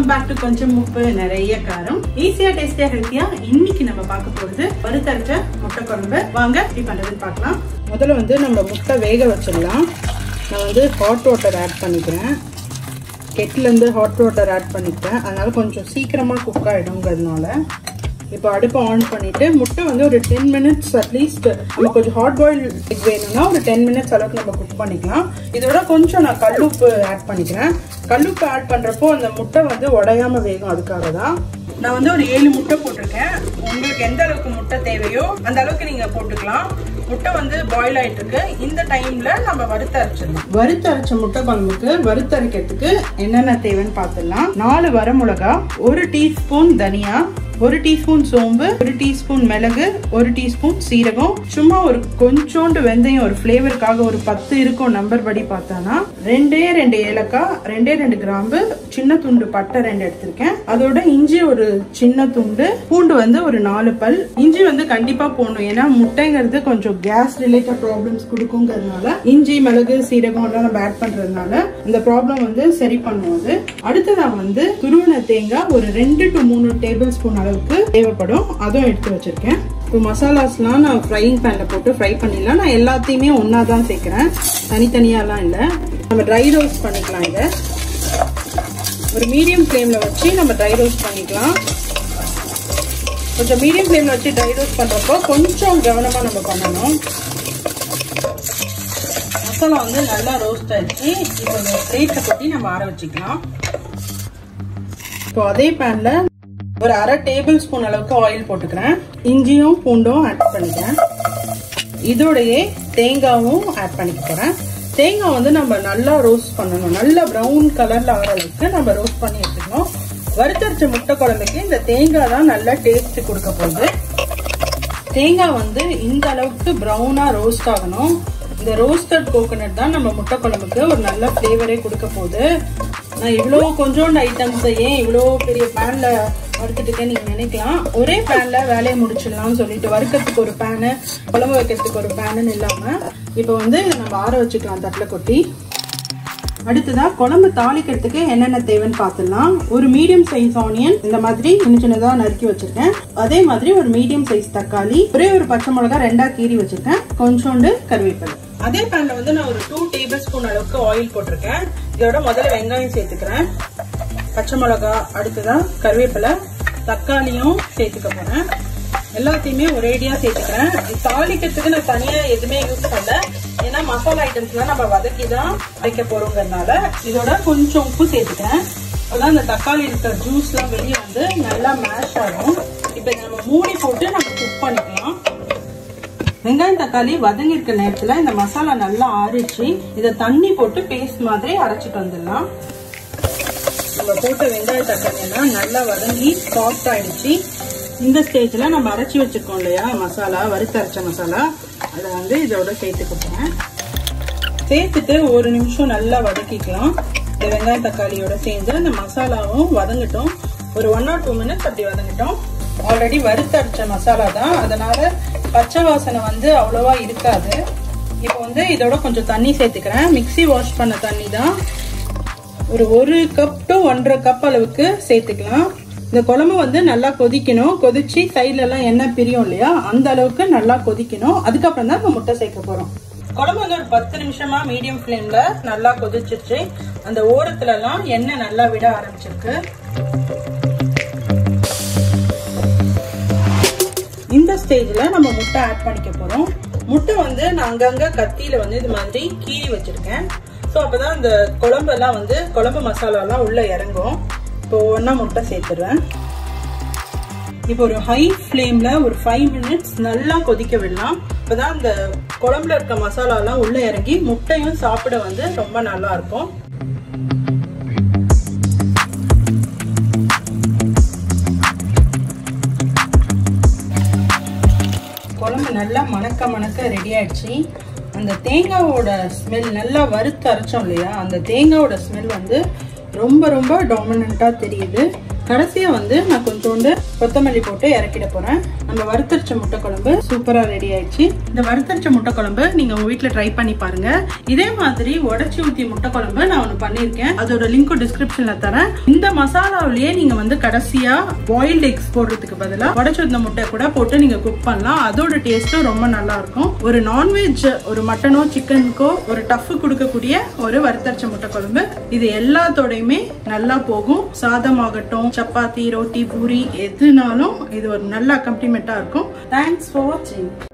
back to கொஞ்சம் உப்பு நிறைய காரம் ஈஸியா டேஸ்டியா ஹெல்த்தியா இன்னைக்கு நம்ம பார்க்க போறது பருத்தரைச்ச முட்டை குழம்பு வாங்க எப்படி பண்றதுன்னு பார்க்கலாம் முதல்ல வந்து நம்ம முட்டை வேக வச்சிடலாம் நான் வந்து ஹாட் வாட்டர் ஆட் பண்ணிக்கிறேன் கெட்டிலேருந்து ஹாட் வாட்டர் ஆட் பண்ணிக்கிட்டேன் அதனால கொஞ்சம் சீக்கிரமாக குக் ஆகிடுங்கிறதுனால இப்போ அடுப்பை ஆன் பண்ணிட்டு முட்டை வந்து ஒரு டென் மினிட்ஸ் அட்லீஸ்ட் நம்ம கொஞ்சம் ஹாட் பாயில் எக் வேணும்னா ஒரு டென் மினிட்ஸ் அளவுக்கு நம்ம குக் பண்ணிக்கலாம் இதோட கொஞ்சம் நான் கல்லுப்பு ஆட் பண்ணிக்கிறேன் கல்லுப்பு ஆட் பண்ணுறப்போ அந்த முட்டை வந்து உடையாம வேகும் அதுக்காக தான் நான் வந்து ஒரு ஏழு முட்டை போட்டிருக்கேன் உங்களுக்கு எந்த அளவுக்கு முட்டை தேவையோ அந்த அளவுக்கு நீங்க போட்டுக்கலாம் முட்டை வந்து பாயில் ஆயிட்டு இருக்கு இந்த டைம்ல நம்ம வறுத்து அரைச்சிடலாம் வறுத்து அரைச்ச முட்டை குழம்புக்கு வறுத்து அரைக்கிறதுக்கு என்னென்ன தேவைன்னு பார்த்துடலாம் நாலு வரமிளகா ஒரு டீஸ்பூன் தனியா ஒரு டீஸ்பூன் சோம்பு ஒரு டீஸ்பூன் மிளகு ஒரு டீஸ்பூன் சீரகம் சும்மா ஒரு கொஞ்சோண்டு வெந்தயம் ஒரு ஃப்ளேவருக்காக ஒரு பத்து இருக்கும் நம்பர் படி பார்த்தானா ரெண்டே ரெண்டு ஏலக்காய் ரெண்டே ரெண்டு கிராம்பு சின்ன துண்டு பட்டை ரெண்டு எடுத்திருக்கேன் அதோட இஞ்சி ஒரு சின்ன துண்டு பூண்டு வந்து ஒரு நாலு பல் இஞ்சி வந்து கண்டிப்பா போடணும் ஏன்னா முட்டைங்கிறது கொஞ்சம் கேஸ் ரிலேட்டட் ப்ராப்ளம்ஸ் கொடுக்குங்கிறதுனால இஞ்சி மிளகு சீரகம் எல்லாம் நம்ம ஆட் பண்றதுனால இந்த ப்ராப்ளம் வந்து சரி பண்ணுவது அடுத்ததா வந்து துருவன தேங்காய் ஒரு ரெண்டு டு மூணு டேபிள் ஸ்பூன் அளவுக்கு தேவைப்படும் அதுவும் எடுத்து வச்சிருக்கேன் இப்போ மசாலாஸ்லாம் நான் ஃப்ரைங் பேனில் போட்டு ஃப்ரை பண்ணிடலாம் நான் எல்லாத்தையுமே ஒன்றா தான் சேர்க்குறேன் தனித்தனியாலாம் இல்லை நம்ம ட்ரை ரோஸ்ட் பண்ணிக்கலாம் இதை ஒரு மீடியம் ஃப்ளேமில் வச்சு நம்ம ட்ரை ரோஸ்ட் பண்ணிக்கலாம் கொஞ்சம் மீடியம் ஃப்ளேமில் வச்சு ட்ரை ரோஸ்ட் பண்ணுறப்போ கொஞ்சம் கவனமாக நம்ம பண்ணணும் மசாலா வந்து நல்லா ரோஸ்ட் ஆயிடுச்சு இப்போ இந்த பிளேட்டை கொட்டி நம்ம ஆற வச்சுக்கலாம் இப்போ அதே பேன்ல ஒரு அரை டேபிள் ஸ்பூன் அளவுக்கு ஆயில் போட்டுக்கிறேன் இஞ்சியும் பூண்டும் ஆட் பண்ணிக்கிறேன் இதோடையே தேங்காவும் ஆட் பண்ணிக்க போறேன் தேங்காய் வந்து நம்ம நல்லா ரோஸ்ட் பண்ணணும் நல்லா ப்ரௌன் கலர்ல ஆகிற அளவுக்கு நம்ம ரோஸ்ட் பண்ணி எடுத்துக்கணும் வறுத்தரைச்ச முட்டை குழம்புக்கு இந்த தேங்காய் தான் நல்லா டேஸ்ட் கொடுக்க போகுது தேங்காய் வந்து இந்த அளவுக்கு ப்ரௌனா ரோஸ்ட் ஆகணும் இந்த ரோஸ்டட் கோகோனட் தான் நம்ம முட்டை குழம்புக்கு ஒரு நல்ல ஃப்ளேவரே கொடுக்க போகுது நான் இவ்வளோ கொஞ்சோண்டு ஐட்டம்ஸ் ஏன் இவ்வளோ பெரிய பேன்ல வறுத்துட்டுக்கேன் நீங்க நினைக்கலாம் ஒரே பேன்ல வேலையை முடிச்சிடலாம்னு சொல்லிட்டு வறுக்கிறதுக்கு ஒரு பேனு குழம்பு வைக்கிறதுக்கு ஒரு பேனுன்னு இல்லாம இப்போ வந்து நம்ம ஆற வச்சுக்கலாம் தட்டில் கொட்டி அடுத்ததா குழம்பு தாளிக்கிறதுக்கு என்னென்ன தேவைன்னு பார்த்துடலாம் ஒரு மீடியம் சைஸ் ஆனியன் இந்த மாதிரி சின்ன சின்னதா நறுக்கி வச்சிருக்கேன் அதே மாதிரி ஒரு மீடியம் சைஸ் தக்காளி ஒரே ஒரு பச்சை மிளகா ரெண்டா கீறி வச்சிருக்கேன் கொஞ்சோண்டு கருவேப்பிலை அதே பேன்ல வந்து நான் ஒரு டூ டேபிள் ஸ்பூன் அளவுக்கு ஆயில் போட்டிருக்கேன் இதோட முதல்ல வெங்காயம் சேர்த்துக்கிறேன் பச்சை மிளகா அடுத்ததா கருவேப்பிலை தக்காளியும் சேர்த்துக்க போறேன் எல்லாத்தையுமே ஒரேடியா சேர்த்துக்கிறேன் தாளிக்கிறதுக்கு நான் தனியா எதுவுமே யூஸ் பண்ணல ஏன்னா மசாலா ஐட்டம்ஸ்லாம் நம்ம வதக்கி தான் வைக்க போறோங்கிறதுனால இதோட கொஞ்சம் உப்பு சேர்த்துக்கிறேன் அப்பதான் அந்த தக்காளி இருக்கிற ஜூஸ்லாம் வெளியே வந்து நல்லா மேஷ் ஆகும் இப்போ நம்ம மூடி போட்டு நம்ம குக் பண்ணிக்கலாம் வெங்காயம் தக்காளி வதங்கி இருக்க நேரத்துல இந்த மசாலா நல்லா ஆறிச்சு இதை தண்ணி போட்டு பேஸ்ட் மாதிரி அரைச்சிட்டு வந்துடலாம் நம்ம போட்ட வெங்காய தக்காளி எல்லாம் நல்லா வதங்கி சாஃப்ட் ஆயிடுச்சு இந்த ஸ்டேஜ்ல நம்ம அரைச்சி வச்சிருக்கோம் இல்லையா மசாலா வறுத்து அரைச்ச மசாலா அதை வந்து இதோட சேர்த்துக்க போறேன் சேர்த்துட்டு ஒரு நிமிஷம் நல்லா வதக்கிக்கலாம் இந்த வெங்காய தக்காளியோட சேர்ந்து அந்த மசாலாவும் வதங்கட்டும் ஒரு ஒன் ஆர் டூ மினிட்ஸ் அப்படி வதங்கட்டும் ஆல்ரெடி வறுத்து அரைச்ச மசாலா தான் அதனால பச்சை வாசனை வந்து அவ்வளோவா இருக்காது இப்போ வந்து இதோட கொஞ்சம் தண்ணி சேர்த்துக்கிறேன் மிக்சி வாஷ் பண்ண தண்ணி தான் ஒரு ஒரு கப் டு ஒன்றரை கப் அளவுக்கு சேர்த்துக்கலாம் இந்த குழம்பு வந்து நல்லா கொதிக்கணும் கொதிச்சு சைட்ல எல்லாம் எண்ணெய் பிரியும் இல்லையா அந்த அளவுக்கு நல்லா கொதிக்கணும் அதுக்கப்புறம் தான் நம்ம முட்டை சேர்க்க போறோம் குழம்பு வந்து ஒரு பத்து நிமிஷமா மீடியம் ஃப்ளேம்ல நல்லா கொதிச்சிருச்சு அந்த ஓரத்துல எல்லாம் எண்ணெய் நல்லா விட ஆரம்பிச்சிருக்கு இந்த ஸ்டேஜ்ல நம்ம முட்டை ஆட் பண்ணிக்க போறோம் முட்டை வந்து நான் அங்கங்க கத்தியில வந்து இது மாதிரி கீறி வச்சிருக்கேன் ஸோ அப்பதான் அந்த குழம்பெல்லாம் வந்து குழம்பு மசாலாலாம் உள்ள இறங்கும் இப்போ ஒன்றா முட்டை சேர்த்துருவேன் இப்போ ஒரு ஹை ஃப்ளேம்ல ஒரு ஃபைவ் மினிட்ஸ் நல்லா கொதிக்க விடலாம் இப்போதான் அந்த குழம்புல இருக்க மசாலாலாம் உள்ள இறங்கி முட்டையும் சாப்பிட வந்து ரொம்ப நல்லா இருக்கும் குழம்பு நல்லா மணக்க மணக்க ரெடி ஆயிடுச்சு அந்த தேங்காவோட ஸ்மெல் நல்லா வறுத்து அரைச்சோம் இல்லையா அந்த தேங்காவோட ஸ்மெல் வந்து ரொம்ப ரொம்ப டாமினண்ட்டாக தெரியுது கடைசியா வந்து நான் கொஞ்சோண்டு கொத்தமல்லி போட்டு இறக்கிட போறேன் நம்ம வறுத்தரிச்ச முட்டை குழம்பு சூப்பரா ரெடி ஆயிடுச்சு இந்த வறுத்தரிச்ச முட்டை குழம்பு நீங்க உங்க வீட்ல ட்ரை பண்ணி பாருங்க இதே மாதிரி உடச்சி ஊத்தி முட்டை குழம்பு நான் ஒன்று பண்ணியிருக்கேன் அதோட லிங்க்கும் டிஸ்கிரிப்ஷன்ல தரேன் இந்த மசாலாவிலேயே நீங்க வந்து கடைசியா பாயில்டு எக்ஸ் போடுறதுக்கு பதிலா உடச்சி ஊத்த முட்டை கூட போட்டு நீங்க குக் பண்ணலாம் அதோட டேஸ்ட்டும் ரொம்ப நல்லா இருக்கும் ஒரு நான்வெஜ் ஒரு மட்டனோ சிக்கனுக்கோ ஒரு டஃப் கொடுக்கக்கூடிய ஒரு வறுத்தரிச்ச முட்டை குழம்பு இது எல்லாத்தோடையுமே நல்லா போகும் சாதம் ஆகட்டும் சப்பாத்தி ரோட்டி பூரி எதுனாலும் இது ஒரு நல்ல அக்கம்ப்ளிமெண்டா இருக்கும் தேங்க்ஸ் ஃபார் வாட்சிங்